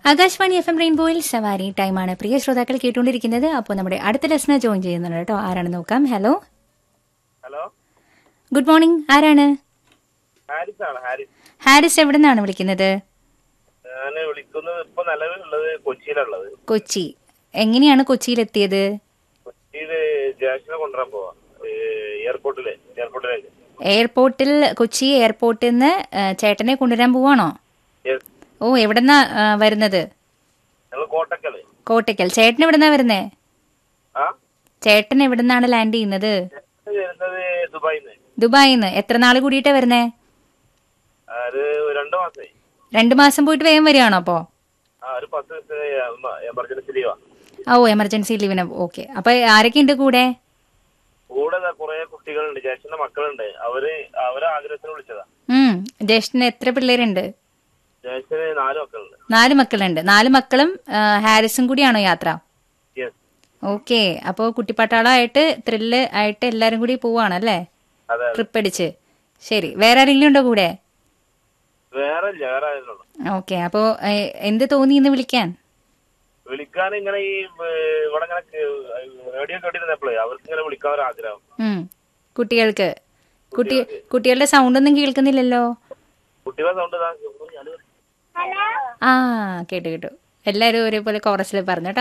Akashvani F M റെയിൻബോയിൽ സവാരി ടൈമാണ് പ്രിയ ശ്രോതാക്കൾ കേട്ടുകൊണ്ടിരിക്കുന്നത് അപ്പോൾ നമ്മുടെ അടുത്ത ലെസണർ ജോയിൻ ചെയ്യുന്നുണ്ട് കേട്ടോ ആരാണ് നോക്കാം ഹലോ ഹലോ ഗുഡ് മോർണിംഗ് ആരാണ് ഹാരിസ് ആണ് ഹാരിസ് ഹാരിസ് എവിടെ നിന്നാണ് വിളിക്കുന്നത് ഞാൻ വിളിക്കുന്നത് ഇപ്പൊ നിലവിലുള്ളത് കൊച്ചിയിലുള്ളത് കൊച്ചി എങ്ങനെയാണ് കൊച്ചിയിലെത്തിയത് കൊച്ചിയില് ജാഷിനെ കൊണ്ടുവരാൻ പോവാ എയർപോർട്ടില് എയർപോർട്ടിലേക്ക് എയർപോർട്ടിൽ കൊച്ചി എയർപോർട്ടിൽ നിന്ന് ആ, ചേട്ടനെ കൊണ്ടുവരാൻ പോവാണോ യെസ് ഓ എവിടെന്നാ ആ, വരുന്നത് ഞങ്ങൾ കോട്ടക്കല് കോട്ടയ്ക്കൽ ചേട്ടൻ എവിടെന്നാ വരുന്നേ ആ ചേട്ടൻ എവിടെന്നാണ് ലാൻഡ് ചെയ്യുന്നത് ഞാൻ വരുന്നത് ദുബായിന്ന് ദുബായിൽ നിന്ന് എത്ര നാൾ കൂടിയിട്ടാ വരുന്നേ അത് രണ്ടു മാസമായി രണ്ട് മാസം പോയിട്ട് വേഗം വരികയാണോ അപ്പോ ആ ഒരു പത്ത് ദിവസത്തിന് എമർജൻസി ലീവാ ഓ എമർജൻസി ലീവിന് ഓക്കെ അപ്പൊ ആരൊക്കെ ഉണ്ട് കൂടെ കൂടെ കുറെ കുട്ടികളുണ്ട് ജാഷിന്റെ മക്കളുണ്ട് അവര് അവരെ ആഗ്രഹത്തിന് വിളിച്ചതാ ഉം ജ്യേഷ്ഠന് എത്ര പിള്ളേരുണ്ട് ജാഷിന് നാല് മക്കളുണ്ട് നാല് മക്കളുണ്ട് നാല് മക്കളും ആ, ഹാരിസും കൂടിയാണോ യാത്ര യെസ് ഓക്കെ അപ്പോൾ കുട്ടിപ്പട്ടാളമായിട്ട് ത്രില്ല് ആയിട്ട് എല്ലാരും കൂടി പോവാണല്ലേ അതെ അതെ. ട്രിപ്പ് അടിച്ച് ശരി വേറെ ആരെങ്കിലും ഉണ്ടോ കൂടെ വേറെ ഇല്ല വേറെ ആയിരുന്നു ഓക്കെ അപ്പോ ഏ, എന്ത് തോന്നി ഇന്ന് വിളിക്കാൻ വിളിക്കാൻ ഇങ്ങനെ ഈ ഏഹ്, ഇവിടെ ഇങ്ങനെ റേഡിയോ കേട്ടിരുന്നപ്പോഴേ അവർക്ക് ഇങ്ങനെ വിളിക്കാൻ ഒരു ആഗ്രഹം ഉം കുട്ടികൾക്ക് കുട്ടി കുട്ടികളുടെ സൗണ്ട് ഒന്നും കേൾക്കുന്നില്ലല്ലോ കുട്ടികളെ സൗണ്ട് ആ കേട്ടു കേട്ടു എല്ലാരും ഒരേപോലെ കോറസിൽ പറഞ്ഞു കേട്ടോ